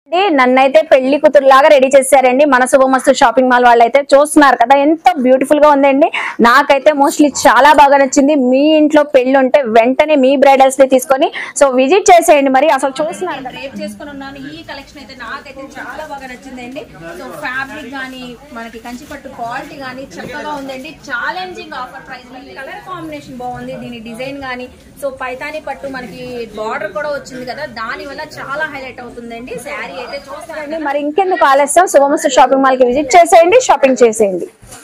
అండి, నన్నైతే పెళ్లి కూతురులాగా రెడీ చేశారండి మన శుభమస్తు షాపింగ్ మాల్ వాళ్ళు అయితే చూస్తున్నారు కదా ఎంత బ్యూటిఫుల్ గా ఉందండి నాకైతే మోస్ట్లీ చాలా బాగా నచ్చింది మీ ఇంట్లో పెళ్లి ఉంటే వెంటనే మీ బ్రైడల్స్ ని తీసుకొని సో విజిట్ చేసేయండి మరి అసలు చూస్తున్నారు కదా రేప్ చేసుకుని ఉన్నాను ఈ కలెక్షన్ అయితే నాకైతే చాలా బాగా నచ్చిందండి సో ఫ్యాబ్రిక్ గానీ మనకి కంచిపట్టు క్వాలిటీ గానీ చక్కగా ఉందండి challenging offer price colour combination బాగుంది దీని డిజైన్ గానీ సో పైతాని పట్టు మనకి బార్డర్ కూడా వచ్చింది కదా దాని వల్ల చాలా హైలైట్ అవుతుందండి శారీ అయితే చూస్తారండి మరి ఇంకెందుకు ఆలస్యం శుభమస్తు షాపింగ్ మాల్ కి విజిట్ చేసేయండి షాపింగ్ చేసేయండి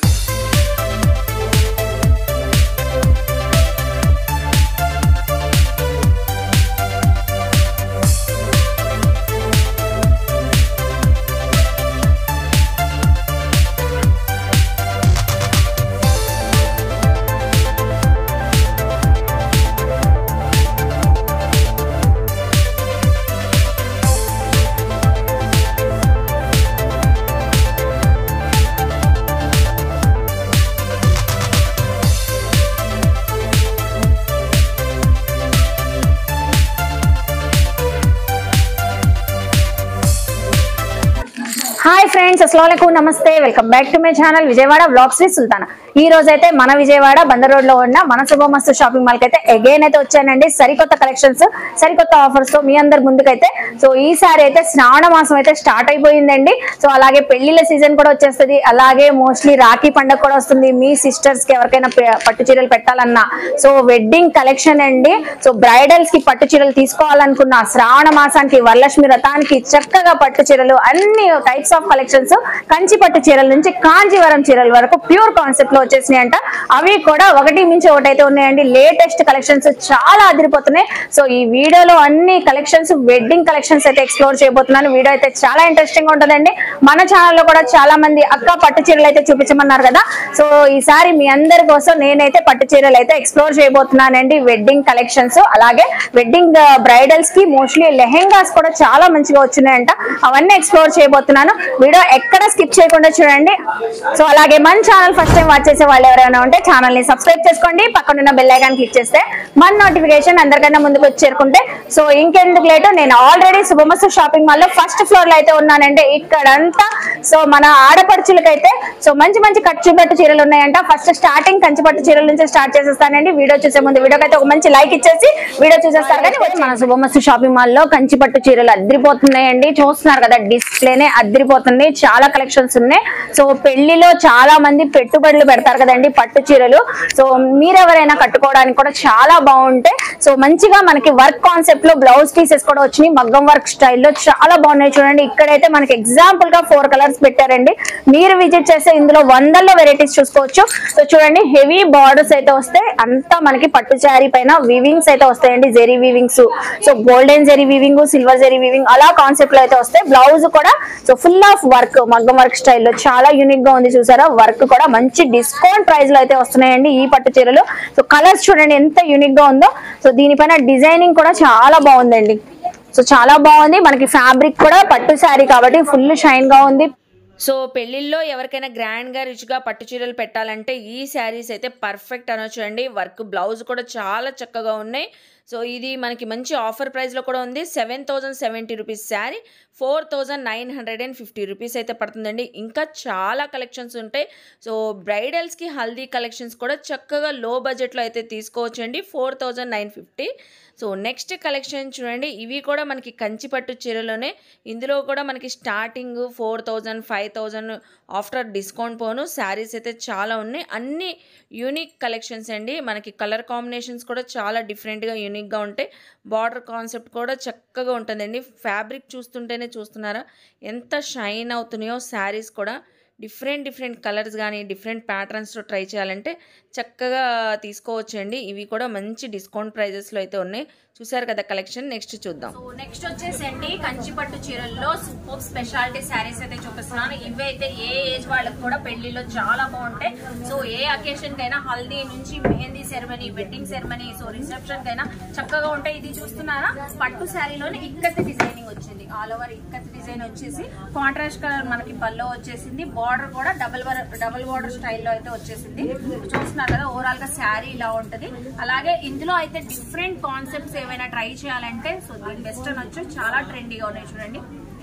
హాయ్ ఫ్రెండ్స్ అస్సలం నమస్తే welcome back to my channel Vijayawada blogs V Sultana ఈ రోజు అయితే మన విజయవాడ బందర్ రోడ్ లో ఉన్న మన శుభమస్తు షాపింగ్ మాల్ కి అయితే అగైన్ అయితే వచ్చానండి సరికొత్త కలెక్షన్స్ సరికొత్త ఆఫర్స్ తో మీ అందరి ముందుకైతే సో ఈసారి అయితే శ్రావణ మాసం అయితే స్టార్ట్ అయిపోయిందండి సో అలాగే పెళ్లిళ్ళ సీజన్ కూడా వచ్చేస్తుంది అలాగే మోస్ట్లీ రాఖీ పండుగ కూడా వస్తుంది మీ సిస్టర్స్ కి ఎవరికైనా పె- పట్టు చీరలు పెట్టాలన్నా సో వెడ్డింగ్ కలెక్షన్ అండి సో బ్రైడల్స్ కి పట్టు చీరలు తీసుకోవాలనుకున్న శ్రావణ మాసానికి వరలక్ష్మి వ్రతానికి చక్కగా పట్టు చీరలు అన్ని టైప్స్ ఆఫ్ కలెక్షన్స్ కంచి పట్టు చీరల నుంచి కాంజీవరం చీరల వరకు ప్యూర్ కాన్సెప్ట్ లో వచ్చేసినాయి అంట అవి కూడా ఒకటి మించి ఒకటి అయితే ఉన్నాయండి లేటెస్ట్ కలెక్షన్స్ చాలా అదిరిపోతున్నాయి సో ఈ వీడియోలో అన్ని కలెక్షన్స్ వెడ్డింగ్ కలెక్షన్స్ అయితే ఎక్స్ప్లోర్ చేయబోతున్నాను వీడియో అయితే చాలా ఇంట్రెస్టింగ్ ఉంటుందండి మన ఛానల్లో కూడా చాలా మంది అక్క పట్టు చీరలు అయితే చూపించమన్నారు కదా సో ఈసారి మీ అందరి కోసం నేనైతే పట్టు చీరలు అయితే ఎక్స్ప్లోర్ చేయబోతున్నానండి వెడ్డింగ్ కలెక్షన్స్ అలాగే వెడ్డింగ్ బ్రైడల్స్ కి మోస్ట్లీ లెహెంగాస్ కూడా చాలా మంచిగా వచ్చినాయంట అవన్నీ ఎక్స్ప్లోర్ చేయబోతున్నాను వీడియో ఎక్కడ స్కిప్ చేయకుండా చూడండి సో అలాగే మన ఛానల్ ఫస్ట్ టైం వాచ్ చేసే వాళ్ళు ఎవరైనా ఉంటే ఛానల్ ని సబ్స్క్రైబ్ చేసుకోండి పక్కన ఉన్న బెల్ ఐకాన్ క్లిక్ చేస్తే మన నోటిఫికేషన్ అందరికన్నా ముందుకు వచ్చి చేరుకుంటే సో ఇంకెందుకు లేటు నేను ఆల్రెడీ శుభమస్తు షాపింగ్ మాల్ లో ఫస్ట్ ఫ్లోర్ లో అయితే ఉన్నానండి ఇక్కడంతా సో మన ఆడపడుచులకైతే సో మంచి మంచి ఖర్చు పట్టు చీరలు ఉన్నాయంట ఫస్ట్ స్టార్టింగ్ కంచి పట్టు చీరల నుంచి స్టార్ట్ చేసేస్తానండి వీడియో చూసే ముందు వీడియోకి అయితే ఒక మంచి లైక్ ఇచ్చేసి వీడియో చూసేస్తారు కానీ మన శుభమస్తు షాపింగ్ మాల్ లో కంచి పట్టు చీరలు అద్దరిపోతున్నాయండి చూస్తున్నారు కదా డిస్ప్లేనే అద్దరిపోతుంది చాలా కలెక్షన్స్ ఉన్నాయి సో పెళ్లిలో చాలా మంది పెట్టుబడులు పెడతారు కదండి పట్టు చీరలు సో మీరెవరైనా కట్టుకోవడానికి కూడా చాలా బాగుంటాయి సో మంచిగా మనకి వర్క్ కాన్సెప్ట్ లో బ్లౌజ్ పీసెస్ కూడా వచ్చినాయి మగ్గం వర్క్ స్టైల్లో చాలా బాగున్నాయి చూడండి ఇక్కడైతే మనకి ఎగ్జాంపుల్ గా ఫోర్ కలర్స్ పెట్టారండి మీరు విజిట్ చేస్తే ఇందులో వందల్లో వెరైటీస్ చూసుకోవచ్చు సో చూడండి హెవీ బార్డర్స్ అయితే వస్తాయి అంతా మనకి పట్టు శారీ పైన వివింగ్స్ అయితే వస్తాయండి zari weavings so golden zari weaving silver zari weaving అలా కాన్సెప్ట్ లో అయితే వస్తాయి బ్లౌజ్ కూడా సో ఫుల్ ఆఫ్ వర్క్ మగ్గం వర్క్ స్టైల్లో చాలా యూనిక్ గా ఉంది చూసారా వర్క్ కూడా మంచి డిస్కౌంట్ ప్రైస్ లో అయితే వస్తున్నాయండి ఈ పట్టు చీరలు సో కలర్స్ చూడండి ఎంత యూనిక్ గా ఉందో సో దీనిపైన డిజైనింగ్ కూడా చాలా బాగుందండి సో చాలా బాగుంది మనకి ఫ్యాబ్రిక్ కూడా పట్టు శారీ కాబట్టి ఫుల్ షైన్ గా ఉంది సో పెళ్ళిళ్ళలో ఎవరికైనా గ్రాండ్గా రిచ్గా పట్టు చీరలు పెట్టాలంటే ఈ శారీస్ అయితే పర్ఫెక్ట్ అనొచ్చు అండి వర్క్ బ్లౌజ్ కూడా చాలా చక్కగా ఉన్నాయి సో ఇది మనకి మంచి ఆఫర్ ప్రైస్లో కూడా ఉంది seven thousand seventy rupees sari four thousand nine hundred and fifty rupees అయితే పడుతుందండి ఇంకా చాలా కలెక్షన్స్ ఉంటాయి సో బ్రైడల్స్కి హల్దీ కలెక్షన్స్ కూడా చక్కగా లో బడ్జెట్లో అయితే తీసుకోవచ్చు అండి four thousand nine fifty so next collection చూడండి ఇవి కూడా మనకి కంచిపట్టు చీరలోనే ఇందులో కూడా మనకి starting four thousand five thousand after discount పోను శారీస్ అయితే చాలా ఉన్నాయి అన్ని యూనిక్ కలెక్షన్స్ అండి మనకి కలర్ కాంబినేషన్స్ కూడా చాలా డిఫరెంట్గా యూనిక్గా ఉంటాయి బార్డర్ కాన్సెప్ట్ కూడా చక్కగా ఉంటుందండి ఫ్యాబ్రిక్ చూస్తుంటేనే చూస్తున్నారా ఎంత షైన్ అవుతున్నాయో శారీస్ కూడా డిఫరెంట్ డిఫరెంట్ కలర్స్ కానీ డిఫరెంట్ ప్యాటర్న్స్లో ట్రై చేయాలంటే చక్కగా తీసుకోవచ్చండి ఇవి కూడా మంచి డిస్కౌంట్ ప్రైజెస్లో అయితే ఉన్నాయి చూసారు కదా కలెక్షన్ నెక్స్ట్ చూద్దాం సో నెక్స్ట్ వచ్చేసండి కంచిపట్టు చీరల్లో సూపర్ స్పెషాలిటీ శారీస్ అయితే చూపిస్తున్నాను ఇవి అయితే ఏ ఏజ్ వాళ్ళకి కూడా పెళ్లిలో చాలా బాగుంటాయి సో ఏ అకేషన్ కైనా హల్దీ నుంచి Mehndi ceremony wedding ceremony so reception కైనా చక్కగా ఉంటాయి ఇది చూస్తున్నారా పట్టు శారీలోనే ఇక్కత్ డిజైనింగ్ వచ్చింది ఆల్ ఓవర్ ఇక్కత్ డిజైన్ వచ్చేసి కాంట్రాస్ట్ కలర్ మనకి పల్లో వచ్చేసింది బార్డర్ కూడా డబుల్ డబుల్ బార్డర్ స్టైల్లో అయితే వచ్చేసింది చూస్తున్నారు కదా ఓవరాల్ గా శారీ ఇలా ఉంటది అలాగే ఇందులో అయితే డిఫరెంట్ కాన్సెప్ట్స్ ఏవైనా ట్రై చేయాలంటే సో దీని బెస్ట్ అనొచ్చు చాలా ట్రెండీగా ఉన్నాయి చూడండి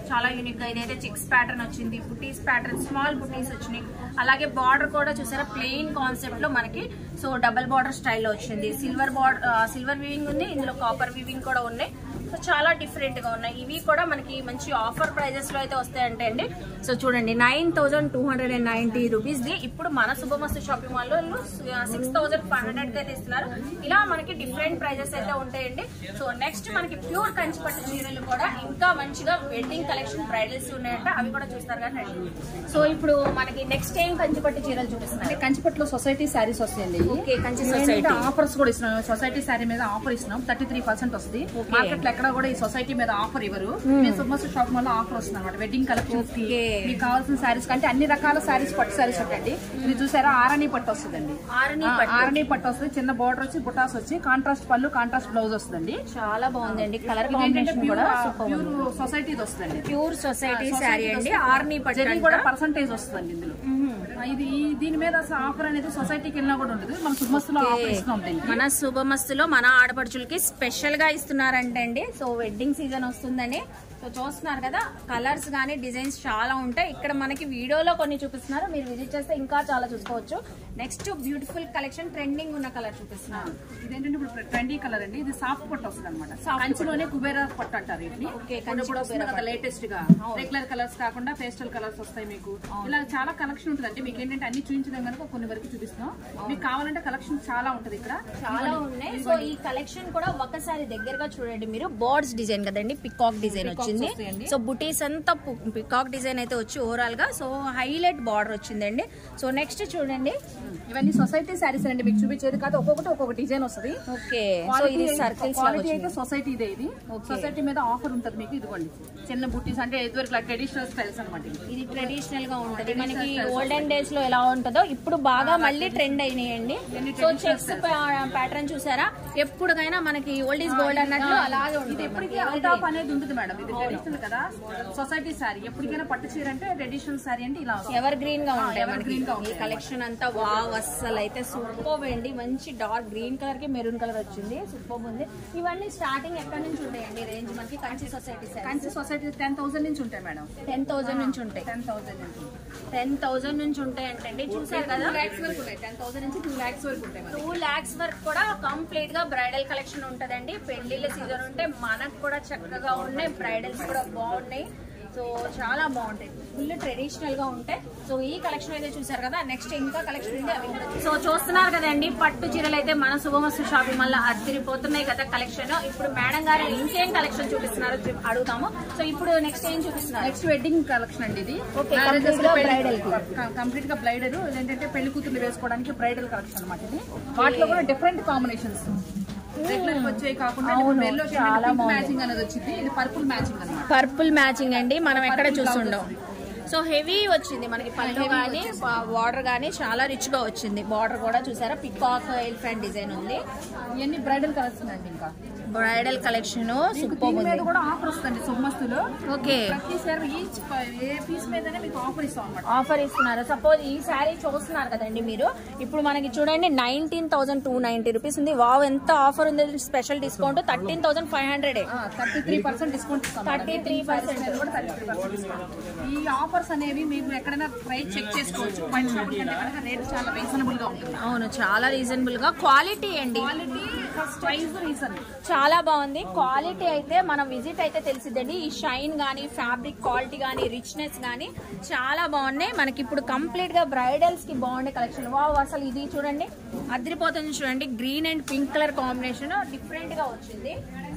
చాలా యూనిక్ గా ఇదైతే చెక్స్ ప్యాటర్న్ వచ్చింది బుటీస్ ప్యాటర్న్ స్మాల్ బుటీస్ వచ్చినాయి అలాగే బార్డర్ కూడా చూసారా ప్లెయిన్ కాన్సెప్ట్ లో మనకి సో డబల్ బార్డర్ స్టైల్లో వచ్చింది సిల్వర్ బార్డర్ సిల్వర్ వీవింగ్ ఉంది ఇందులో కాపర్ వీవింగ్ కూడా ఉన్నాయి సో చాలా డిఫరెంట్ గా ఉన్నాయి ఇవి కూడా మనకి మంచి ఆఫర్ ప్రైజెస్ లో అయితే వస్తాయంటే అండి సో చూడండి nine thousand two hundred and ninety rupees ది ఇప్పుడు మన శుభమస్తు షాపింగ్ మాల్ లో సిక్స్ థౌసండ్ ఫైవ్ హండ్రెడ్ అయితే ఇస్తున్నారు ఇలా మనకి డిఫరెంట్ ప్రైజెస్ అయితే ఉంటాయండి సో నెక్స్ట్ మనకి ప్యూర్ కంచిపట్టు చీరలు కూడా ఇంకా మంచిగా వెడ్డింగ్ కలెక్షన్ బ్రైడల్స్ ఉన్నాయంట అవి కూడా చూస్తారు కానీ రండి. సో ఇప్పుడు మనకి నెక్స్ట్ ఏం కంచిపట్టు చీరలు చూపిస్తున్నారు అంటే కంచిపట్లో సొసైటీ శారీస్ వస్తాయండి ఓకే, కంచి ఏంటంటే సొసైటీ. ఆఫర్స్ కూడా ఇస్తున్నాం సొసైటీ శారీ మీద ఆఫర్ ఇస్తున్నాం థర్టీ త్రీ పర్సెంట్ వస్తుంది మార్కెట్ లో ఎక్కడ కూడా ఈ సొసైటీ మీద ఆఫర్ ఇవ్వరు మేము సుమస్ షాప్ వల్ల ఆఫర్ వస్తుంది అనమాట వెడ్డింగ్ కలెక్షన్స్ కి ఓకే. మీకు కావాల్సిన శారీస్ కంటే అన్ని రకాల శారీస్ పట్టు శారీస్ ఉంటాయండి ఇది చూసారా ఆరణి పట్టు వస్తుందండి ఆరణి ఆ, పట్టు. ఆరణి పట్టు వస్తుంది చిన్న బార్డర్ వచ్చి బుటాస్ వచ్చి కాంట్రాస్ట్ పళ్ళు కాంట్రాస్ట్ బ్లౌజ్ వస్తుందండి చాలా బాగుందండి కలర్ ఇది ఏంటంటే కాంబినేషన్ కూడా ప్యూర్ సూపర్ ఉంది ప్యూర్ సొసైటీ వస్తుందండి ప్యూర్ సొసైటీ శారీ అండి ఆర్నీ పట్టు జరీ అంట. కూడా పర్సంటేజ్ వస్తుందండి ఇందులో ఆ, ఇది ఈ- దీని మీద అసలు ఆఫర్ అనేది సొసైటీకి వెళ్ళినా కూడా ఉంటుంది మన సుమస్సులో ఆఫర్ ఇస్తున్నాం దీనికి మన శుభమస్తులో మన ఆడపడుచులకి స్పెషల్ గా ఇస్తున్నారంట అండి సో వెడ్డింగ్ సీజన్ వస్తుందని సో చూస్తున్నారు కదా కలర్స్ కానీ డిజైన్స్ చాలా ఉంటాయి ఇక్కడ మనకి వీడియోలో కొన్ని చూపిస్తున్నారు మీరు విజిట్ చేస్తే ఇంకా చాలా చూసుకోవచ్చు నెక్స్ట్ బ్యూటిఫుల్ కలెక్షన్ ట్రెండింగ్ ఉన్న కలర్ చూపిస్తున్నారు ఇదేంటంటే ఇప్పుడు ట్రెండీ కలర్ అండి ఇది సాఫ్ట్ పట్టు వస్తుంది అనమాట కంచిలోనే కుబేరా పట్టు అంటారు ఇది ఓకే, ఇప్పుడు కంచి ఇప్పుడు వస్తుంది కదా లేటెస్ట్ గా రెగ్యులర్ కలర్స్ కాకుండా పేస్టల్ కలర్స్ వస్తాయి మీకు ఇలా చాలా కలెక్షన్ ఉంటుంది అంటే మీకు ఏంటంటే అన్ని చూపించడం కనుక కొన్ని వరకు చూపిస్తాం మీకు కావాలంటే కలెక్షన్ చాలా ఉంటుంది ఇక్కడ చాలా ఉన్నాయి సో ఈ కలెక్షన్ కూడా ఒకసారి దగ్గరగా చూడండి మీరు బోర్డ్స్ డిజైన్ కదండి పికాక్ డిజైన్ వచ్చింది వస్తాయండి. సో బుటీస్ అంతా పికాక్ డిజైన్ అయితే వచ్చి ఓవరాల్ గా సో హైలైట్ బార్డర్ వచ్చిందండి సో నెక్స్ట్ చూడండి ఇవన్నీ సొసైటీ శారీస్ అండి మీకు చూపించేది కాదు ఒక్కొక్కటి ఒక్కొక్క డిజైన్ వస్తుంది ఓకే సో ఇది సర్కిల్స్ క్వాలిటీ అయితే సొసైటీ ఇదే ఇది సొసైటీ మీద ఆఫర్ ఉంటుంది మీకు ఇదిగోండి చిన్న బుట్టీస్ అంటే ఇదివరకు ట్రెడిషనల్ స్టైల్స్ అనమాట ఇవి. ఇది ట్రెడిషనల్ గా ఉంటది మనకి ఓల్డెన్ డేస్ లో ఎలా ఉంటుందో ఇప్పుడు బాగా మళ్ళీ ట్రెండ్ అయినాయండి సో చెక్స్ ప్యాటర్న్ చూసారా ఎప్పుడుకైనా మనకి ఓల్డ్ ఈజ్ గోల్డ్ అన్నట్లు అలాగే ఇది ఉంటుంది ఎప్పటికీ అవుతాప్ అనేది ఉంటుంది మేడం ఇది ట్రెడిషనల్ కదా సొసైటీ శారీ ఎప్పటికైనా పట్టు చీర అంటే ట్రెడిషనల్ శారీ అంటే ఇలా వస్తుంది. ఎవర్ గ్రీన్ గా ఉంటాయి ever మనకి green గా ఈ కలెక్షన్ అంతా వావ్ అస్సలు అయితే సూపర్ అండి మంచి డార్క్ గ్రీన్ కలర్ కి మెరూన్ కలర్ వచ్చింది సూపర్ ఉంది ఇవన్నీ స్టార్టింగ్ ఎక్కడి నుంచి ఉంటాయండి రేంజ్ మనకి Kanchi society Kanchi society ten thousand నుంచి ఉంటాయి మేడం టెన్ థౌసండ్ నుంచి ఉంటాయి టెన్ థౌసండ్ నుంచి టెన్ థౌసండ్ నుంచి ఉంటాయి అంటే చూసారు కదా లాక్స్ వరకు ఉంటాయి టెన్ థౌసండ్ నుంచి టూ లాక్స్ వరకు ఉంటాయి మేడం టూ లాక్స్ వరకు కూడా కంప్లీట్ గా బ్రైడల్ కలెక్షన్ ఉంటదండి పెళ్లిళ్ళ సీజన్ ఉంటే మనకు కూడా చక్కగా ఉన్నాయి బ్రైడల్స్ కూడా బాగున్నాయి సో చాలా బాగుంటాయి ఫుల్ ట్రెడిషనల్ గా ఉంటాయి సో ఈ కలెక్షన్ అయితే చూసారు కదా నెక్స్ట్ ఇంకా కలెక్షన్ ఉంది అవి కూడా సో చూస్తున్నారు కదండి పట్టు చీరలు అయితే మన శుభమస్తు షాపింగ్ వల్ల అదిరిపోతున్నాయి కదా కలెక్షన్ ఇప్పుడు మేడం గారు ఇంకేం కలెక్షన్ చూపిస్తున్నారో చూ- అడుగుతాము సో ఇప్పుడు నెక్స్ట్ ఏం చూపిస్తున్నారు నెక్స్ట్ వెడ్డింగ్ కలెక్షన్ అండి ఇది Okay, complete గా bridal కి. కంప్లీట్ గా బ్లైడర్ ఏంటంటే పెళ్లి కూతురు వేసుకోవడానికి బ్రైడల్ కలెక్షన్ అనమాట ఇది వాటిలో కూడా డిఫరెంట్ కాంబినేషన్స్ రెగ్యులర్ వచ్చేవి కాకుండా అవును, ఎల్లో చాలా బాగుంది. మ్యాచింగ్ అనేది వచ్చింది ఇది పర్పుల్ మ్యాచింగ్ అనమాట పర్పుల్ మ్యాచింగ్ అండి మనం ఎక్కడ Purple చూస్తుండం blouse సో హెవీ వచ్చింది మనకి పళ్ళు కానీ బార్డర్ కానీ చాలా రిచ్ గా వచ్చింది బార్డర్ కూడా చూసారా పికాక్ ఎలిఫెంట్ డిజైన్ ఉంది ఇవన్నీ బ్రైడల్ కలర్స్ అండి ఇంకా బ్రైడల్ కలెక్షన్ మీకు సూపర్ దీని మీద ఉంది కూడా ఆఫర్ వస్తుంది సొమ్మస్తులో ఓకే ప్రతి సారి ఈచ్ ఏ పీస్ మీదనే మీకు ఆఫర్ ఇస్తాం అనమాట ఆఫర్ ఇస్తున్నారు సపోజ్ ఈ శారీ చూస్తున్నారు కదండి మీరు ఇప్పుడు మనకి చూడండి nineteen thousand two ninety rupees ఉంది వావ్ ఎంత ఆఫర్ ఉంది special discount thirteen thousand five hundred thirty three percent discount ఇస్తాం 33% కూడా థర్టీ త్రీ పర్సెంట్ డిస్కౌంట్ ఈ ఆఫర్స్ అనేవి మీరు ఎక్కడైనా ప్రైస్ చెక్ చేసుకోవచ్చు బయట షాపుల కంటే కనుక రేట్ చాలా రీజనబుల్ గా ఉంటుంది అవును చాలా రీజనబుల్ గా క్వాలిటీ అండి క్వాలిటీ ప్రైస్ రీజన్ చాలా బాగుంది క్వాలిటీ అయితే మనం విజిట్ అయితే తెలిసిద్దండి ఈ షైన్ గానీ ఫ్యాబ్రిక్ క్వాలిటీ గానీ రిచ్నెస్ గానీ చాలా బాగున్నాయి మనకి ఇప్పుడు కంప్లీట్ గా బ్రైడల్స్ కి బాగుండే కలెక్షన్ వావ్ అసలు ఇది చూడండి అదిరిపోతుంది చూడండి green and pink colour combination different గా వచ్చింది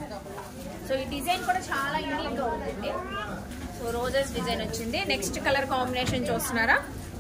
సో ఈ డిజైన్ కూడా చాలా యూనిక్ గా ఉందండి సో రోజెస్ డిజైన్ వచ్చింది నెక్స్ట్ కలర్ కాంబినేషన్ చూస్తున్నారా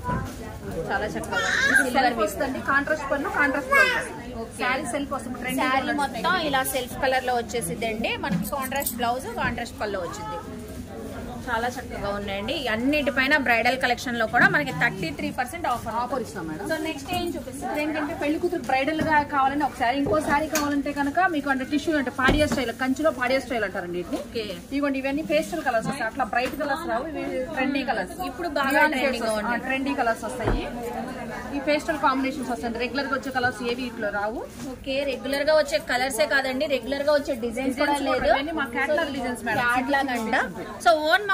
చాలా చక్కగా ఉంది. సిల్వర్ సెల్ఫ్ వస్తుంది కాంట్రాస్ట్ పళ్ళు కాంట్రాస్ట్ శారీ సెల్ఫ్ వస్తుంది ట్రెండ్ శారీ మొత్తం ఇలా సెల్ఫ్ కలర్ లో వచ్చేసిద్దండి మనకి కాంట్రాస్ట్ బ్లౌజ్ కాంట్రాస్ట్ పళ్ళు వచ్చింది చాలా చక్కగా ఉన్నాయండి అన్నిటిపైన బ్రైడల్ కలెక్షన్ లో కూడా మనకి thirty three percent offer offer ఇస్తాం మేడం సో నెక్స్ట్ ఏం చూపిస్తారు ఏంటంటే పెళ్లి కూతురు బ్రైడల్ గా కావాలంటే ఒక శారీ ఇంకో శారీ కావాలంటే కనుక మీకు అంటే టిష్యూ అంటే పాడియా స్టైల్ కంచిలో పాడియా స్టైల్ అంటారండి వీటిని ఓకే ఇదిగోండి ఇవన్నీ పేస్టల్ కలర్స్ వస్తాయి అట్లా బ్రైట్ కలర్స్ రావు ఇవి ట్రెండీ కలర్స్ ఇప్పుడు బాగా trending గా ఉన్నాయి. ట్రెండీ కలర్స్ వస్తాయి ఈ పేస్టల్ కాంబినేషన్స్ వస్తాయి రెగ్యులర్ గా వచ్చే కలర్స్ ఏవి ఇట్లా రావు ఓకే రెగ్యులర్ గా వచ్చే కలర్సే కాదండి రెగ్యులర్ గా వచ్చే డిజైన్స్ కూడా Designs కూడా లేదు ఇవన్నీ మా catalog designs మేడం. క్యాట్లాగ్ అంట సో ఓన్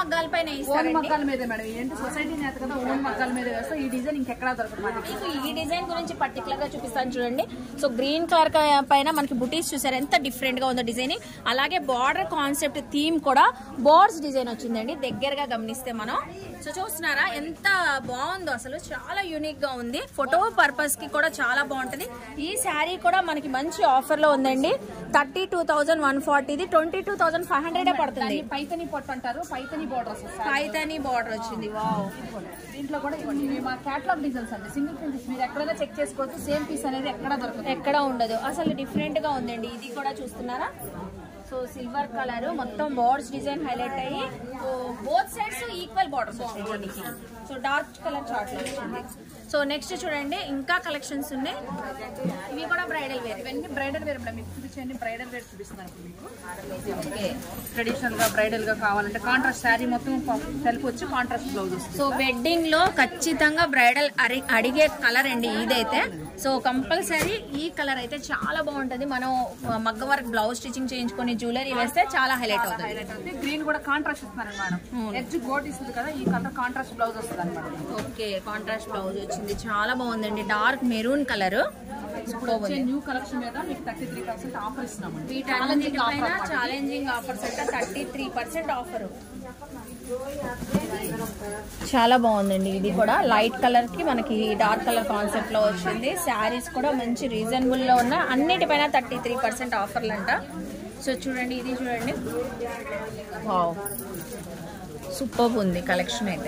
మగ్గాల పైన ఓన్ ఇస్తారండి మగ్గాల మీదే మేడం ఏంటి సొసైటీ నేత కదా ఓన్ మగ్గాల మీద వేస్తే ఈ డిజైన్ ఇంకెక్కడా దొరకదు మనకి మీకు ఈ డిజైన్ గురించి పర్టికులర్ గా చూపిస్తాను చూడండి సో గ్రీన్ కలర్ పైన మనకి బుటీస్ చూసారు ఎంత డిఫరెంట్ గా ఉందో డిజైన్ అలాగే బార్డర్ కాన్సెప్ట్ థీమ్ కూడా బోర్డ్స్ డిజైన్ వచ్చిందండి దగ్గరగా గమనిస్తే మనం సో చూస్తున్నారా ఎంత బాగుందో అసలు చాలా యూనిక్ గా ఉంది ఫోటో పర్పస్ కి కూడా చాలా బాగుంటది ఈ శారీ కూడా మనకి మంచి ఆఫర్ లో ఉందండి థర్టీ టూ థౌసండ్ వన్ ఫార్టీది twenty two thousand five hundred పడుతుంది దాన్ని పైతని పొట్టు అంటారు పైతని బోర్డర్స్ వస్తాయి పైతని బార్డర్ వచ్చింది వావ్ దీంట్లో కూడా ఇవ్వండి ఇవి మా క్యాటలాగ్ డిజైన్స్ అండి సింగిల్ పీస్ మీరు ఎక్కడైనా చెక్ చేసుకోవచ్చు సేమ్ పీస్ అనేది ఎక్కడా దొరకదు ఎక్కడ ఉండదు అసలు డిఫరెంట్ గా ఉందండి ఇది కూడా చూస్తున్నారా సో సిల్వర్ కలర్ మొత్తం బోర్డ్స్ డిజైన్ హైలైట్ అయ్యి బోత్ సైడ్స్ ఈక్వల్ బోర్డర్స్ వచ్చాయి దీనికి సో డార్క్ కలర్ చార్ట్ లో వచ్చింది సో నెక్స్ట్ చూడండి ఇంకా కలెక్షన్స్ ఉన్నాయి ఇవి కూడా బ్రైడల్ వేర్ ఇవన్నీ బ్రైడల్ వేర్ మేడం మీకు చూపించండి బ్రైడల్ వేర్ చూపిస్తున్నాను ఇప్పుడు మీకు ట్రెడిషనల్ గా బ్రైడల్ గా కావాలంటే కాంట్రాస్ట్ శారీ మొత్తం సెల్ఫ్ వచ్చి కాంట్రాస్ట్ బ్లౌజ్ వస్తుంది సో వెడ్డింగ్ లో ఖచ్చితంగా బ్రైడల్ అడిగే కలర్ అండి ఇదైతే సో కంపల్సరీ ఈ కలర్ అయితే చాలా బాగుంటది మనం మగ్గ వర్క్ బ్లౌజ్ స్టిచింగ్ చేయించుకొని జ్యువెలరీ వేస్తే చాలా హైలైట్ అవుతుంది హైలైట్ అవుతుంది గ్రీన్ కూడా కాంట్రాస్ట్ ఇస్తున్నారు మేడం ఎడ్జ్ గోట్ ఇస్తుంది కదా ఈ కలర్ కాంట్రాస్ట్ బ్లౌజ్ వస్తుంది అనమాట ఓకే కాంట్రాస్ట్ బ్లౌజ్ వచ్చింది చాలా బాగుందండి డార్క్ మెరూన్ కలర్ ఇప్పుడు వచ్చే న్యూ కలెక్షన్ మీద మీకు థర్టీ త్రీ పర్సెంట్ ఆఫర్ ఇస్తున్నామండి వీటన్నిటిపైన ఛాలెంజింగ్ ఆఫర్స్ అంటే థర్టీ త్రీ పర్సెంట్ ఆఫర్ చాలా బాగుందండి ఇది కూడా లైట్ కలర్ కి మనకి డార్క్ కలర్ కాన్సెప్ట్ లో వచ్చింది శారీస్ కూడా మంచి రీజనబుల్ లో ఉన్న అన్నిటిపైన థర్టీ త్రీ పర్సెంట్ ఆఫర్లు అంట సో చూడండి ఇది చూడండి వావ్ సూపర్ ఉంది కలెక్షన్ అయితే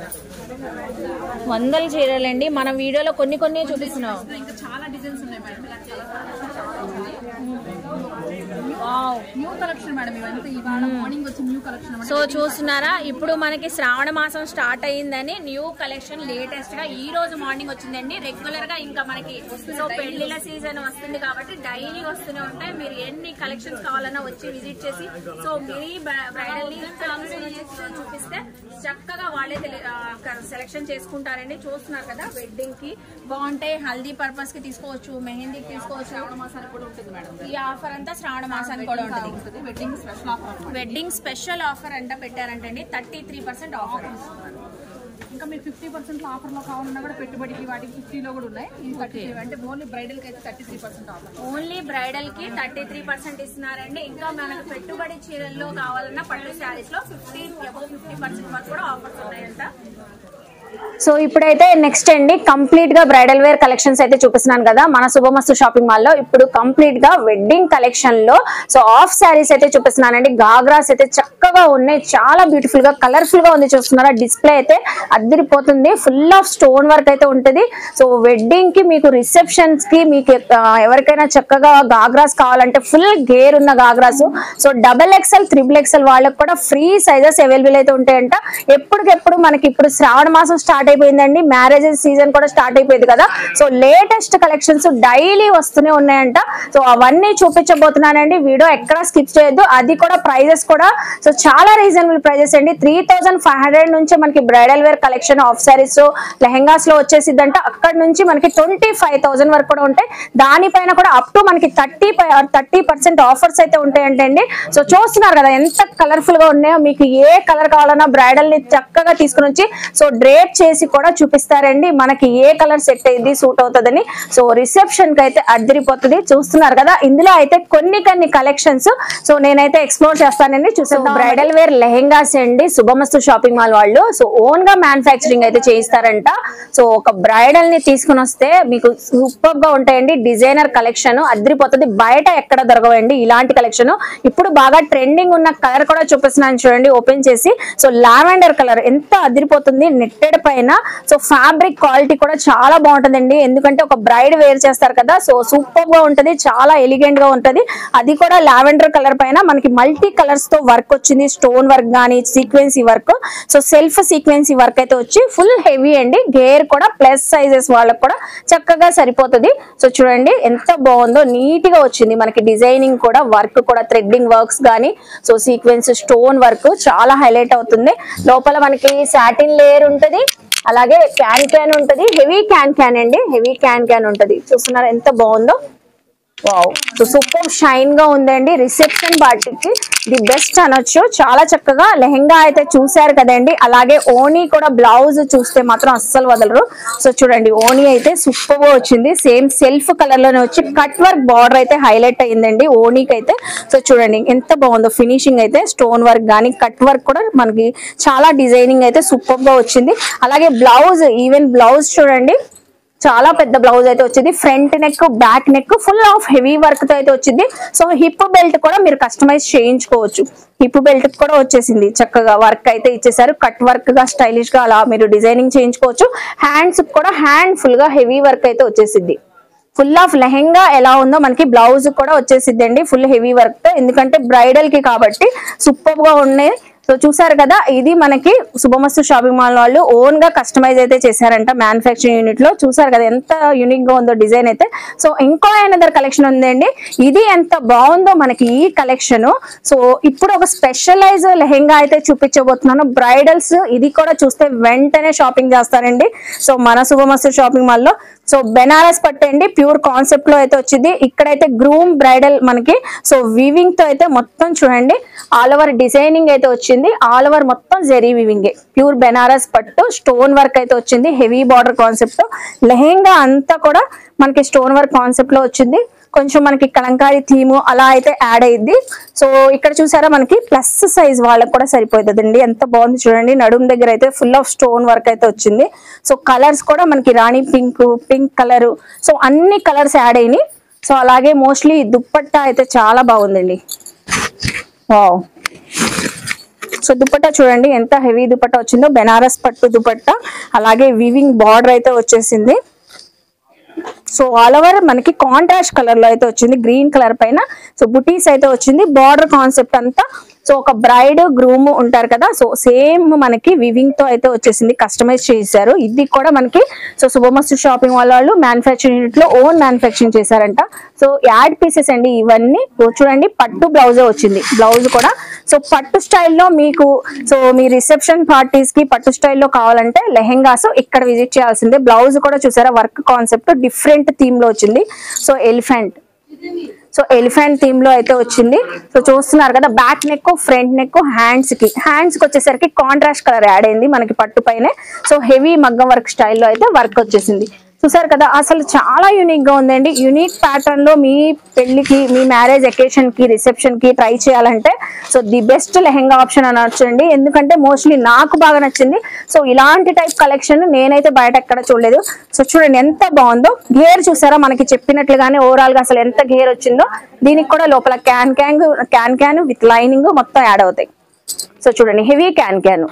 వందల చీరలండి మన వీడియోలో కొన్ని కొన్ని చూపిస్తున్నాం ఇంకా చాలా డిజైన్స్ ఉన్నాయి మేడం ఇలా వావ్ న్యూ కలెక్షన్ మేడం ఇవంతా ఇవాళ మార్నింగ్ వచ్చి న్యూ కలెక్షన్ సో చూస్తున్నారా ఇప్పుడు మనకి శ్రావణ మాసం స్టార్ట్ అయ్యిందని న్యూ కలెక్షన్ లేటెస్ట్ గా ఈ రోజు మార్నింగ్ వచ్చిందండి రెగ్యులర్ గా ఇంకా మనకి సో పెళ్లిళ్ళ సీజన్ వస్తుంది కాబట్టి డైలీ వస్తూనే ఉంటాయి మీరు ఎన్ని కలెక్షన్స్ కావాలన్నా వచ్చి విజిట్ చేసి సో మీ బ్రైడల్ ని చూపిస్తే చక్కగా వాళ్ళే సెలెక్షన్ చేసుకుంటారండి చూస్తున్నారు కదా వెడ్డింగ్ కి బాగుంటాయి హల్దీ పర్పస్ కి తీసుకోవచ్చు మెహందీకి తీసుకోవచ్చు శ్రావణ మాసానికి కూడా ఉంటుంది మేడం ఈ ఆఫర్ అంతా శ్రావణ మాసానికి కూడా ఉంటుంది ఉంటుంది wedding special offer wedding special offer అంట పెట్టారంటండి థర్టీ త్రీ పర్సెంట్ ఆఫర్ ఇంకా మీకు ఫిఫ్టీ పర్సెంట్ ఆఫర్ లో కావాలన్నా కూడా పెట్టుబడికి వాటికి ఫిఫ్టీలో కూడా ఉన్నాయి ఈ థర్టీ అంటే ఓన్లీ బ్రైడల్ కి అయితే thirty three percent offer only bridal కి థర్టీ త్రీ పర్సెంట్ ఇస్తున్నారండి ఇంకా మనకు పెట్టుబడి చీరల్లో కావాలన్నా పట్టు శారీస్ లో ఫిఫ్టీ ఫిఫ్టీ పర్సెంట్ వరకు కూడా ఆఫర్స్ ఉన్నాయంట సో ఇప్పుడైతే నెక్స్ట్ అండి కంప్లీట్ గా బ్రైడల్ వేర్ కలెక్షన్స్ అయితే చూపిస్తున్నాను కదా మన శుభమస్తు షాపింగ్ మాల్ లో ఇప్పుడు కంప్లీట్ గా వెడ్డింగ్ కలెక్షన్ లో సో ఆఫ్ శారీస్ అయితే చూపిస్తున్నానండి గాగ్రాస్ అయితే చక్కగా ఉన్నాయి చాలా బ్యూటిఫుల్ గా కలర్ఫుల్ గా ఉంది చూస్తున్నారా డిస్ప్లే అయితే అద్దరిపోతుంది ఫుల్ ఆఫ్ స్టోన్ వర్క్ అయితే ఉంటుంది సో వెడ్డింగ్ కి మీకు రిసెప్షన్స్ కి మీకు ఆ, ఎవరికైనా చక్కగా గాగ్రాస్ కావాలంటే ఫుల్ గేర్ ఉన్న ghagras so double XL triple XL వాళ్ళకి కూడా ఫ్రీ సైజెస్ అవైలబుల్ అయితే ఉంటాయంట ఎప్పటికెప్పుడు మనకి ఇప్పుడు శ్రావణ మాసం స్టార్ట్ అయిపోయిందండి మ్యారేజెస్ సీజన్ కూడా స్టార్ట్ అయిపోయింది కదా సో లేటెస్ట్ కలెక్షన్స్ డైలీ వస్తూనే ఉన్నాయంట సో అవన్నీ చూపించబోతున్నానండి వీడియో ఎక్కడ స్కిప్ చేయొద్దు అది కూడా ప్రైజెస్ కూడా సో చాలా రీజనబుల్ ప్రైజెస్ అండి త్రీ థౌసండ్ ఫైవ్ హండ్రెడ్ నుంచి మనకి bridal wear collection of saris lehengas లో వచ్చేసిద్దంట అక్కడ నుంచి మనకి ట్వంటీ ఫైవ్ థౌసండ్ వరకు కూడా ఉంటాయి దానిపైన కూడా అప్ టు మనకి థర్టీ థర్టీ పర్సెంట్ ఆఫర్స్ అయితే ఉంటాయంటండి సో చూస్తున్నారు కదా ఎంత కలర్ఫుల్ గా ఉన్నాయో మీకు ఏ కలర్ కావాలన్నా బ్రైడల్ ని చక్కగా తీసుకుని వచ్చి సో డ్రేప్ చేసి కూడా చూపిస్తారండి మనకి ఏ కలర్ సెట్ అయింది సూట్ అవుతుందని సో రిసెప్షన్ కి అయితే అద్దరిపోతుంది చూస్తున్నారు కదా ఇందులో అయితే కొన్ని కొన్ని కలెక్షన్స్ సో నేనైతే ఎక్స్ప్లోర్ చేస్తానండి చూసాను బ్రైడల్ వేర్ లెహెంగాస్ అండి శుభమస్తు షాపింగ్ మాల్ వాళ్ళు సో ఓన్ గా మ్యానుఫ్యాక్చరింగ్ అయితే చేయిస్తారంట సో ఒక బ్రైడల్ ని తీసుకుని వస్తే మీకు సూపర్ గా ఉంటాయండి డిజైనర్ కలెక్షన్ అద్దరిపోతుంది బయట ఎక్కడ దొరకవండి ఇలాంటి కలెక్షన్ ఇప్పుడు బాగా ట్రెండింగ్ ఉన్న కలర్ కూడా చూపిస్తున్నాను చూడండి ఓపెన్ చేసి సో లావెండర్ కలర్ ఎంత అదిరిపోతుంది నెట్టెడ్ పైన సో ఫ్యాబ్రిక్ క్వాలిటీ కూడా చాలా బాగుంటుందండి ఎందుకంటే ఒక బ్రైడ్ వేర్ చేస్తారు కదా సో సూపర్ గా ఉంటది చాలా ఎలిగెంట్ గా ఉంటది అది కూడా లావెండర్ కలర్ పైన మనకి మల్టీ కలర్స్ తో వర్క్ వచ్చింది స్టోన్ వర్క్ గానీ సీక్వెన్సీ వర్క్ సో సెల్ఫ్ సీక్వెన్సీ వర్క్ అయితే వచ్చి ఫుల్ హెవీ అండి గేర్ కూడా ప్లస్ సైజెస్ వాళ్ళకి కూడా చక్కగా సరిపోతుంది సో చూడండి ఎంత బాగుందో నీట్ గా వచ్చింది మనకి డిజైనింగ్ కూడా వర్క్ కూడా థ్రెడ్డింగ్ వర్క్స్ గానీ సో సీక్వెన్స్ స్టోన్ వర్క్ చాలా హైలైట్ అవుతుంది లోపల మనకి సాటిన్ లేయర్ ఉంటది అలాగే క్యాన్ క్యాన్ ఉంటది హెవీ క్యాన్ క్యాన్ అండి హెవీ క్యాన్ క్యాన్ ఉంటది చూస్తున్నారు ఎంత బాగుందో వావ్ సో సూపర్ షైన్ గా ఉందండి రిసెప్షన్ పార్టీకి ది బెస్ట్ అనొచ్చు చాలా చక్కగా లెహెంగా అయితే చూసారు కదండి అలాగే ఓనీ కూడా బ్లౌజ్ చూస్తే మాత్రం అస్సలు వదలరు సో చూడండి ఓనీ అయితే సూపర్ గా వచ్చింది సేమ్ సెల్ఫ్ కలర్ లోనే వచ్చి కట్ వర్క్ బార్డర్ అయితే హైలైట్ అయ్యిందండి ఓనీకి అయితే సో చూడండి ఎంత బాగుందో ఫినిషింగ్ అయితే స్టోన్ వర్క్ కానీ కట్ వర్క్ కూడా మనకి చాలా డిజైనింగ్ అయితే సూపర్ గా వచ్చింది అలాగే బ్లౌజ్ ఈవెన్ బ్లౌజ్ చూడండి చాలా పెద్ద బ్లౌజ్ అయితే వచ్చింది front neck back neck full of heavy work తో అయితే వచ్చింది సో హిప్ బెల్ట్ కూడా మీరు కస్టమైజ్ చేయించుకోవచ్చు హిప్ బెల్ట్ కూడా వచ్చేసింది చక్కగా వర్క్ అయితే ఇచ్చేసారు కట్ వర్క్ గా స్టైలిష్ గా అలా మీరు డిజైనింగ్ చేయించుకోవచ్చు హ్యాండ్స్ కూడా హ్యాండ్ ఫుల్ గా హెవీ వర్క్ అయితే వచ్చేసింది ఫుల్ ఆఫ్ లెహెంగా ఎలా ఉందో మనకి బ్లౌజ్ కూడా వచ్చేసిద్ది అండి ఫుల్ హెవీ వర్క్ తో ఎందుకంటే బ్రైడల్ కి కాబట్టి సూపర్ గా ఉన్నాయి సో చూసారు కదా ఇది మనకి శుభమస్తు షాపింగ్ మాల్ వాళ్ళు ఓన్ గా కస్టమైజ్ అయితే చేశారంట మ్యానుఫ్యాక్చరింగ్ యూనిట్ లో చూసారు కదా ఎంత యూనిక్ గా ఉందో డిజైన్ అయితే సో ఇంకో అనదర్ కలెక్షన్ ఉందండి ఇది ఎంత బాగుందో మనకి ఈ కలెక్షన్ సో ఇప్పుడు ఒక స్పెషలైజ్ లెహెంగా అయితే చూపించబోతున్నాను బ్రైడల్స్ ఇది కూడా చూస్తే వెంటనే షాపింగ్ చేస్తారండి సో మన శుభమస్తు షాపింగ్ మాల్ లో సో బెనారస్ పట్టండి ప్యూర్ కాన్సెప్ట్ లో అయితే వచ్చింది ఇక్కడైతే గ్రూమ్ బ్రైడల్ మనకి సో వీవింగ్ తో అయితే మొత్తం చూడండి ఆల్ ఓవర్ డిజైనింగ్ అయితే వచ్చింది ఆల్ ఓవర్ మొత్తం జెరీ వీవింగ్ ప్యూర్ బెనారస్ పట్టు స్టోన్ వర్క్ అయితే వచ్చింది హెవీ బార్డర్ కాన్సెప్ట్ లెహెంగా అంతా కూడా మనకి స్టోన్ వర్క్ కాన్సెప్ట్ లో వచ్చింది కొంచెం మనకి కలంకారీ థీమ్ అలా అయితే యాడ్ అయ్యింది సో ఇక్కడ చూసారా మనకి ప్లస్ సైజ్ వాళ్ళకి కూడా సరిపోతుందండి ఎంత బాగుంది చూడండి నడుం దగ్గర అయితే ఫుల్ ఆఫ్ స్టోన్ వర్క్ అయితే వచ్చింది సో కలర్స్ కూడా మనకి రాణి పింక్ పింక్ కలర్ సో అన్ని కలర్స్ యాడ్ అయినాయి సో అలాగే మోస్ట్లీ దుప్పట్టా అయితే చాలా బాగుందండి వావ్ సో దుపట్టా చూడండి ఎంత హెవీ దుపట్టా వచ్చిందో బెనారస్ పట్టు దుపట్టా అలాగే వివింగ్ బార్డర్ అయితే వచ్చేసింది సో ఆల్ ఓవర్ మనకి కాంట్రాస్ట్ కలర్ లో అయితే వచ్చింది గ్రీన్ కలర్ పైన సో బుటీస్ అయితే వచ్చింది బార్డర్ కాన్సెప్ట్ అంతా సో ఒక బ్రైడ్ గ్రూమ్ ఉంటారు కదా సో సేమ్ మనకి వివింగ్ తో అయితే వచ్చేసింది కస్టమైజ్ చేశారు ఇది కూడా మనకి సో శుభమస్తు షాపింగ్ వాళ్ళు మ్యానుఫ్యాక్చరింగ్ యూనిట్ లో ఓన్ మ్యానుఫ్యాక్చరింగ్ చేశారంట సో యాడ్ పీసెస్ అండి ఇవన్నీ ఓ చూడండి పట్టు బ్లౌజే వచ్చింది బ్లౌజ్ కూడా సో పట్టు స్టైల్లో మీకు సో మీ రిసెప్షన్ పార్టీస్ కి పట్టు స్టైల్లో కావాలంటే లెహెంగాస్ ఇక్కడ విజిట్ చేయాల్సిందే బ్లౌజ్ కూడా చూసారా వర్క్ కాన్సెప్ట్ డిఫరెంట్ థీమ్ లో వచ్చింది so elephant so elephant theme లో అయితే వచ్చింది సో చూస్తున్నారు కదా back neck front neck hands కి హ్యాండ్స్ కి వచ్చేసరికి కాంట్రాస్ట్ కలర్ యాడ్ అయింది మనకి పట్టు పైనే సో హెవీ మగ్గం వర్క్ స్టైల్లో అయితే వర్క్ వచ్చేసింది చూసారు కదా అసలు చాలా యూనిక్ గా ఉందండి యూనిక్ ప్యాటర్న్ లో మీ పెళ్లికి మీ మ్యారేజ్ ఎకేషన్ కి రిసెప్షన్ కి ట్రై చేయాలంటే so the best lehenga option అనొచ్చండి ఎందుకంటే మోస్ట్లీ నాకు బాగా నచ్చింది సో ఇలాంటి టైప్ కలెక్షన్ నేనైతే బయట ఎక్కడ చూడలేదు సో చూడండి ఎంత బాగుందో గేర్ చూసారా మనకి చెప్పినట్లుగానే ఓవరాల్ గా అసలు ఎంత గేర్ వచ్చిందో దీనికి కూడా లోపల can can can can with lining మొత్తం యాడ్ అవుతాయి సో చూడండి హెవీ క్యాన్ క్యాన్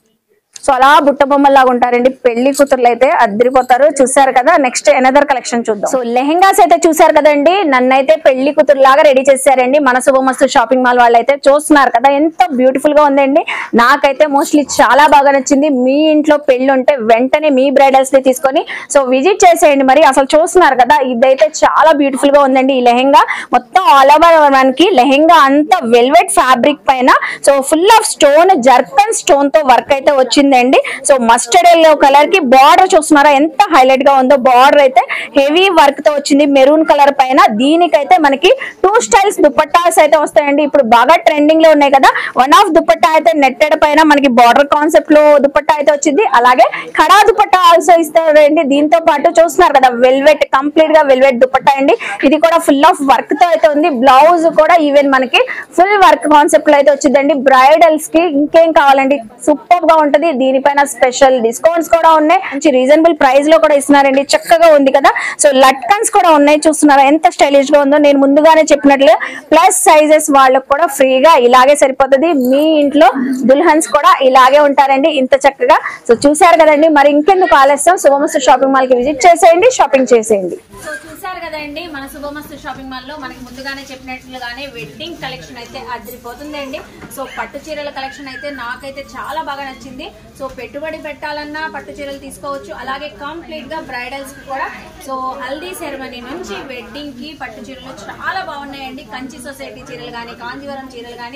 సో అలా బుట్ట బొమ్మలాగా ఉంటారండి పెళ్లి కూతుర్లు అయితే అద్దరిపోతారు చూసారు కదా నెక్స్ట్ ఎనదర్ కలెక్షన్ చూద్దాం సో లెహెంగాస్ అయితే చూసారు కదండి నన్నైతే పెళ్లి కూతురులాగా రెడీ చేశారండి మన శుభమస్తు షాపింగ్ మాల్ వాళ్ళు అయితే చూస్తున్నారు కదా ఎంత బ్యూటిఫుల్ గా ఉందండి నాకైతే మోస్ట్లీ చాలా బాగా నచ్చింది మీ ఇంట్లో పెళ్లి ఉంటే వెంటనే మీ బ్రైడల్స్ ని తీసుకొని సో విజిట్ చేసేయండి మరి అసలు చూస్తున్నారు కదా ఇదైతే చాలా బ్యూటిఫుల్ గా ఉందండి ఈ లెహెంగా మొత్తం ఆల్ ఓవర్ మనకి లెహెంగా అంతా వెల్వెట్ ఫ్యాబ్రిక్ పైన so full of stone zircon stone తో వర్క్ అయితే వచ్చిందండి సో మస్టర్డ్ ఎల్లో కలర్ కి బార్డర్ చూస్తున్నారా ఎంత హైలైట్ గా ఉందో బార్డర్ అయితే హెవీ వర్క్ తో వచ్చింది మెరూన్ కలర్ పైన దీనికైతే మనకి టూ స్టైల్స్ దుపట్టాస్ అయితే వస్తాయండి ఇప్పుడు బాగా ట్రెండింగ్ లో ఉన్నాయి కదా వన్ ఆఫ్ దుపట్టా అయితే నెట్టెడ్ పైన మనకి బార్డర్ కాన్సెప్ట్ లో దుపట్టా అయితే వచ్చింది అలాగే కడా దుపట్టా ఆల్సో ఇస్తారండి దీంతో పాటు చూస్తున్నారు కదా వెల్వెట్ కంప్లీట్ గా వెల్వెట్ దుపట్టా అండి ఇది కూడా ఫుల్ ఆఫ్ వర్క్ తో అయితే ఉంది బ్లౌజ్ కూడా ఈవెన్ మనకి ఫుల్ వర్క్ కాన్సెప్ట్ లో అయితే వచ్చిందండి బ్రైడల్స్ కి ఇంకేం కావాలండి సూపర్ గా ఉంటది దీనిపైన స్పెషల్ డిస్కౌంట్స్ కూడా ఉన్నాయి మంచి రీజనబుల్ ప్రైస్ లో కూడా ఇస్తున్నారండి చక్కగా ఉంది కదా సో లట్కన్స్ కూడా ఉన్నాయి చూస్తున్నారా ఎంత స్టైలిష్ గా ఉందో నేను ముందుగానే చెప్పినట్లు ప్లస్ సైజెస్ వాళ్ళకు కూడా ఫ్రీగా ఇలాగే సరిపోతుంది మీ ఇంట్లో దుల్హన్స్ కూడా ఇలాగే ఉంటారండి ఇంత చక్కగా సో చూసారు కదండి మరి ఇంకెందుకు ఆలస్యం శుభమస్తు షాపింగ్ మాల్ కి విజిట్ చేసేయండి షాపింగ్ చేసేయండి సో చూసారు కదండి మన శుభమస్తు షాపింగ్ మాల్ లో మనకి ముందుగానే చెప్పినట్లుగానే వెడ్డింగ్ కలెక్షన్ అయితే అదిరిపోతుందండి సో పట్టు చీరల కలెక్షన్ అయితే నాకైతే చాలా బాగా నచ్చింది సో పెట్టుబడి పెట్టాలన్నా పట్టు చీరలు తీసుకోవచ్చు అలాగే కంప్లీట్ గా బ్రైడల్స్ కి కూడా సో హల్దీ సెరమనీ నుంచి వెడ్డింగ్ కి పట్టు చీరలు చాలా బాగున్నాయండి కంచి సొసైటీ చీరలు కానీ కాంజీవరం చీరలు కానీ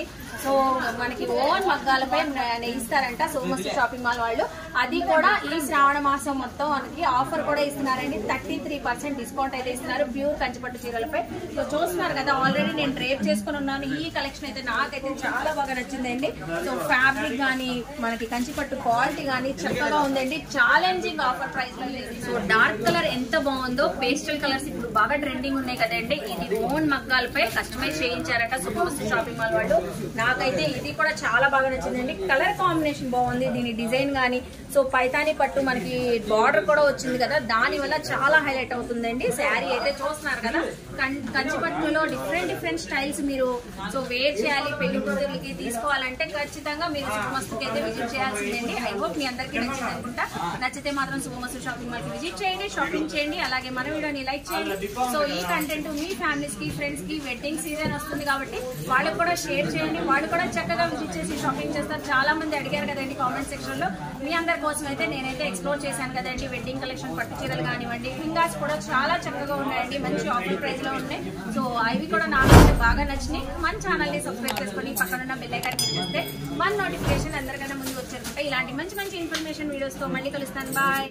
సో మనకి ఓన్ మగ్గాలపై ఇస్తారంట సోమస్ షాపింగ్ మాల్ వాళ్ళు అది కూడా ఈ శ్రావణ మాసం మొత్తం మనకి ఆఫర్ కూడా ఇస్తున్నారండి థర్టీ త్రీ పర్సెంట్ డిస్కౌంట్ అయితే ఇస్తున్నారు ప్యూర్ కంచిపట్టు చీరలపై సో చూస్తున్నారు కదా ఆల్రెడీ నేను డ్రేప్ చేసుకుని ఉన్నాను ఈ కలెక్షన్ అయితే నాకైతే చాలా బాగా నచ్చిందండి సో ఫ్యాబ్రిక్ కానీ మనకి కంచిపట్టు క్వాలిటీ కానీ చక్కగా ఉందండి challenging offer price so dark colour ఎంత బాగుందో పేస్టల్ కలర్స్ ఇప్పుడు బాగా ట్రెండింగ్ ఉన్నాయి కదండి ఇది ఓన్ మగ్గాలపై కస్టమైజ్ చేయించారట సుమోస్ షాపింగ్ మాల్ వాళ్ళు నాకైతే ఇది కూడా చాలా బాగా నచ్చిందండి కలర్ కాంబినేషన్ బాగుంది దీని డిజైన్ గానీ సో పైతాని పట్టు మనకి బార్డర్ కూడా వచ్చింది కదా దాని వల్ల చాలా హైలైట్ అవుతుందండి శారీ అయితే చూస్తున్నారు కదా కం- కంచి పట్టులో డిఫరెంట్ డిఫరెంట్ స్టైల్స్ మీరు సో వేర్ చేయాలి పెళ్లి కూతుర్లకి తీసుకోవాలంటే ఖచ్చితంగా మీరు శుభమస్తుకి అయితే విజిట్ చేయాల్సిందండి ఐ హోప్ మీ అందరికీ నచ్చింది అనుకుంటా నచ్చితే మాత్రం శుభమస్తు షాపింగ్ మాల్కి విజిట్ చేయండి షాపింగ్ చేయండి అలాగే మన వీడియోని లైక్ చేయండి సో ఈ కంటెంట్ మీ ఫ్యామిలీస్ కి ఫ్రెండ్స్ కి వెడ్డింగ్ సీజన్ వస్తుంది కాబట్టి వాళ్ళకి కూడా షేర్ చేయండి వాళ్ళు కూడా చక్కగా విజిట్ చేసి షాపింగ్ చేస్తారు చాలా మంది అడిగారు కదండి కామెంట్ సెక్షన్ లో మీ అందరి కోసం అయితే నేనైతే ఎక్స్ప్లోర్ చేశాను కదండి వెడ్డింగ్ కలెక్షన్ పట్టు చీరలు కానివ్వండి లింగాస్ కూడా చాలా చక్కగా ఉన్నాయండి మంచి ఆఫర్ ప్రైస్ లో ఉన్నాయి సో అవి కూడా నాకైతే బాగా నచ్చినాయి మన ఛానల్ ని సబ్స్క్రైబ్ చేసుకొని పక్కన ఉన్న బెల్ ఐకాన్ క్లిక్ చేస్తే మన నోటిఫికేషన్ అందరికన్నా ముందు వచ్చారు ఇలాంటి మంచి మంచి ఇన్ఫర్మేషన్ వీడియోస్ తో మళ్ళీ కలుస్తాను బాయ్